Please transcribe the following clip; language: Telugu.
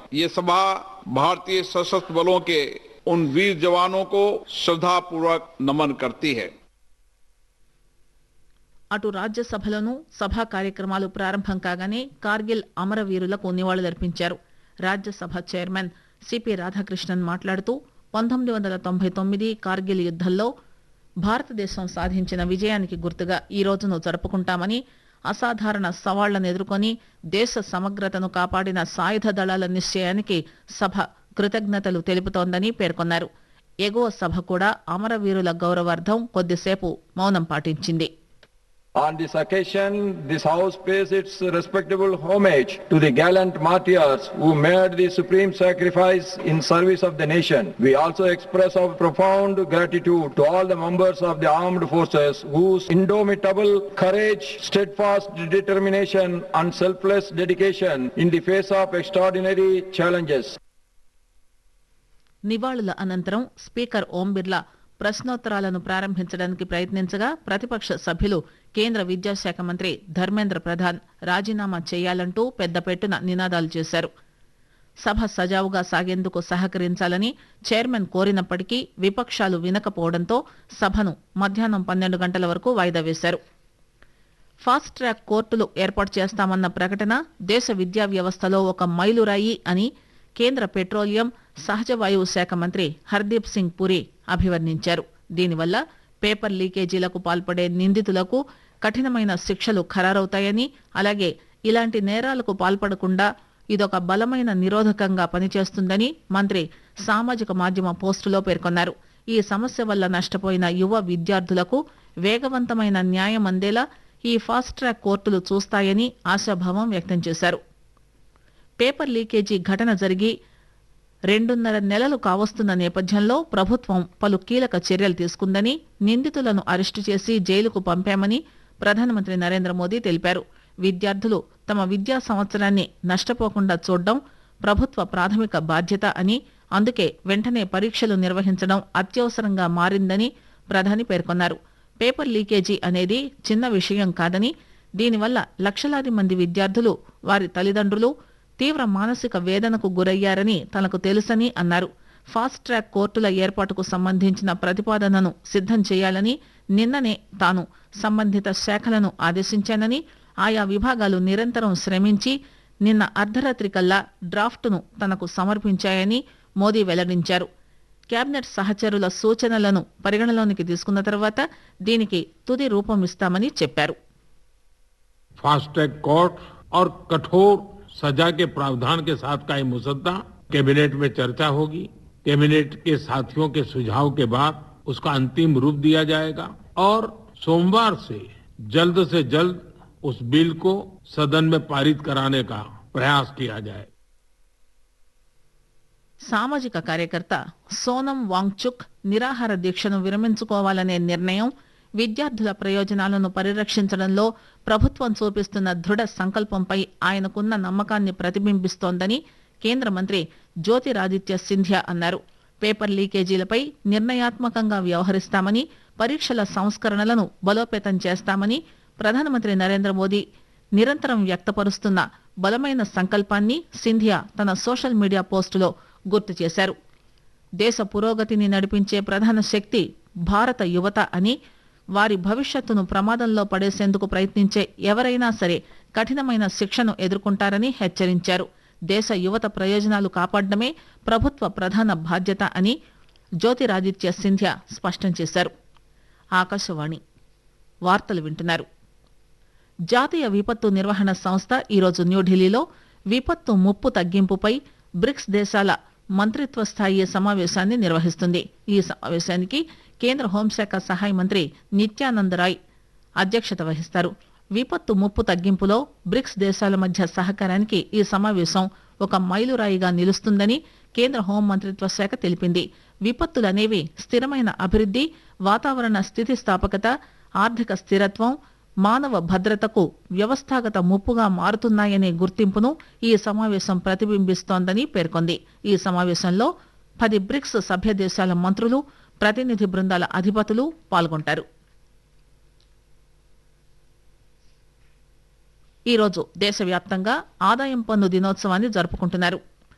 ये सभा भारतीय सशस्त्र बलों के उन वीर जवानों को श्रद्धापूर्वक नमन करती है అటు రాజ్యసభలోనూ సభా కార్యక్రమాలు ప్రారంభం కాగానే కార్గిల్ అమరవీరులకు నివాళులర్పించారు రాజ్యసభ చైర్మన్ సిపి రాధాకృష్ణన్ మాట్లాడుతూ పంతొమ్మిది వందల తొంభై తొమ్మిది కార్గిల్ యుద్దంలో భారతదేశం సాధించిన విజయానికి గుర్తుగా ఈ రోజును జరుపుకుంటామని అసాధారణ సవాళ్లను ఎదుర్కొని దేశ సమగ్రతను కాపాడిన సాయుధ దళాల నిశ్చయానికి సభ కృతజ్ఞతలు తెలుపుతోందని పేర్కొన్నారు ఎగువ సభ కూడా అమరవీరుల గౌరవార్థం కొద్దిసేపు మౌనం పాటించింది On this occasion, this House pays its respectable homage to the gallant martyrs who made the supreme sacrifice in service of the nation. We also express our profound gratitude to all the members of the armed forces whose indomitable courage, steadfast determination and selfless dedication in the face of extraordinary challenges. నివాళుల అనంతరం స్పీకర్ ఓం బిర్లా ప్రశ్నోత్తరాలను ప్రారంభించడానికి ప్రయత్నించగా ప్రతిపక్ష సభ్యులు కేంద్ర విద్యాశాఖ మంత్రి ధర్మేంద్ర ప్రధాన్ రాజీనామా చేయాలంటూ పెద్దపెట్టున నినాదాలు చేశారు సభ సజావుగా సాగేందుకు సహకరించాలని చైర్మన్ కోరినప్పటికీ విపక్షాలు వినకపోవడంతో సభను మధ్యాహ్నం పన్నెండు గంటల వరకు వాయిదా వేశారు ఫాస్ట్ ట్రాక్ కోర్టులు ఏర్పాటు చేస్తామన్న ప్రకటన దేశ విద్యా వ్యవస్థలో ఒక మైలురాయి అని కేంద్ర పెట్రోలియం సహజ వాయువు శాఖ మంత్రి హర్దీప్ సింగ్ పురి అభివర్ణించారు దీనివల్ల పేపర్ లీకేజీలకు పాల్పడే నిందితులకు కఠినమైన శిక్షలు ఖరారవుతాయని అలాగే ఇలాంటి నేరాలకు పాల్పడకుండా ఇదొక బలమైన నిరోధకంగా పనిచేస్తుందని మంత్రి సామాజిక మాధ్యమ పోస్టులో పేర్కొన్నారు ఈ సమస్య వల్ల నష్టపోయిన యువ విద్యార్థులకు వేగవంతమైన న్యాయం అందేలా ఈ ఫాస్ట్ ట్రాక్ కోర్టులు చూస్తాయని ఆశాభావం వ్యక్తం చేశారు పేపర్ లీకేజీ ఘటన జరిగి రెండున్నర నెలలు కావస్తున్న నేపథ్యంలో ప్రభుత్వం పలు కీలక చర్యలు తీసుకుందని నిందితులను అరెస్టు చేసి జైలుకు పంపామని ప్రధానమంత్రి నరేంద్ర మోదీ తెలిపారు విద్యార్థులు తమ విద్యా సంవత్సరాన్ని నష్టపోకుండా చూడడం ప్రభుత్వ ప్రాథమిక బాధ్యత అని అందుకే వెంటనే పరీక్షలు నిర్వహించడం అత్యవసరంగా మారిందని ప్రధాని పేర్కొన్నారు పేపర్ లీకేజీ అనేది చిన్న విషయం కాదని దీనివల్ల లక్షలాది మంది విద్యార్థులు వారి తల్లిదండ్రులు తీవ్ర మానసిక వేదనకు గురయ్యారని తనకు తెలుసని అన్నారు ఫాస్ట్ ట్రాక్ కోర్టుల ఏర్పాటుకు సంబంధించిన ప్రతిపాదనను సిద్ధం చేయాలని నిన్ననే తాను సంబంధిత శాఖలను ఆదేశించానని ఆయా విభాగాలు నిరంతరం శ్రమించి నిన్న అర్ధరాత్రి కల్లా డ్రాఫ్టును తనకు సమర్పించాయని మోదీ వెల్లడించారు కేబినెట్ సహచరుల సూచనలను పరిగణలోనికి తీసుకున్న తర్వాత దీనికి తుది రూపం ఇస్తామని చెప్పారు फास्ट ट्रैक कोर्ट और कठोर सजा के प्रावधान के साथ का ये मुसद्दा कैबिनेट में चर्चा होगी कैबिनेट के साथियों के सुझाव के बाद उसका अंतिम रूप दिया जाएगा और सोमवार से जल्द से जल्द उस बिल को सदन में पारित कराने का प्रयास किया जाए సామాజిక కార్యకర్త సోనం వాంగ్చుక్ నిరాహార దీక్షను విరమించుకోవాలనే నిర్ణయం విద్యార్థుల ప్రయోజనాలను పరిరక్షించడంలో ప్రభుత్వం చూపిస్తున్న దృఢ సంకల్పంపై ఆయనకున్న నమ్మకాన్ని ప్రతిబింబిస్తోందని కేంద్ర మంత్రి జ్యోతిరాదిత్య సింధ్యా అన్నారు పేపర్ లీకేజీలపై నిర్ణయాత్మకంగా వ్యవహరిస్తామని పరీక్షల సంస్కరణలను బలోపేతం చేస్తామని ప్రధానమంత్రి నరేంద్ర మోదీ నిరంతరం వ్యక్తపరుస్తున్న బలమైన సంకల్పాన్ని సింధియా తన సోషల్ మీడియా పోస్టులో గుర్తు చేశారు దేశ పురోగతిని నడిపించే ప్రధాన శక్తి భారత యువత అని వారి భవిష్యత్తును ప్రమాదంలో పడేసేందుకు ప్రయత్నించే ఎవరైనా సరే కఠినమైన శిక్షను ఎదుర్కొంటారని హెచ్చరించారు దేశ యువత ప్రయోజనాలు కాపాడడమే ప్రభుత్వ ప్రధాన బాధ్యత అని జ్యోతిరాదిత్య సింధ్యా స్పష్టం చేశారు ఆకాశవాణి వార్తలు వింటున్నారు జాతీయ విపత్తు నిర్వహణ సంస్థ ఈరోజు న్యూఢిల్లీలో విపత్తు ముప్పు తగ్గింపుపై బ్రిక్స్ దేశాల మంత్రిత్వ స్థాయి సమావేశాన్ని నిర్వహిస్తుంది ఈ సమావేశానికి కేంద్ర హోంశాఖ సహాయ మంత్రి నిత్యానంద్ రాయ్ అధ్యక్షత వహిస్తారు విపత్తు ముప్పు తగ్గింపులో బ్రిక్స్ దేశాల మధ్య సహకారానికి ఈ సమావేశం ఒక మైలురాయిగా నిలుస్తుందని కేంద్ర హోం మంత్రిత్వ శాఖ తెలిపింది విపత్తులనేవి స్థిరమైన అభివృద్ది వాతావరణ స్థితిస్థాపకత ఆర్థిక స్థిరత్వం మానవ భద్రతకు వ్యవస్థాగత ముప్పుగా మారుతున్నాయనే గుర్తింపును ఈ సమావేశం ప్రతిబింబిస్తోందని పేర్కొంది ఈ సమావేశంలో పది బ్రిక్స్ సభ్య దేశాల మంత్రులు ప్రతినిధి బృందాల అధిపతులు పాల్గొంటారు ఈరోజు దేశవ్యాప్తంగా ఆదాయం పన్ను దినోత్సవాన్ని జరుపుకుంటున్నారు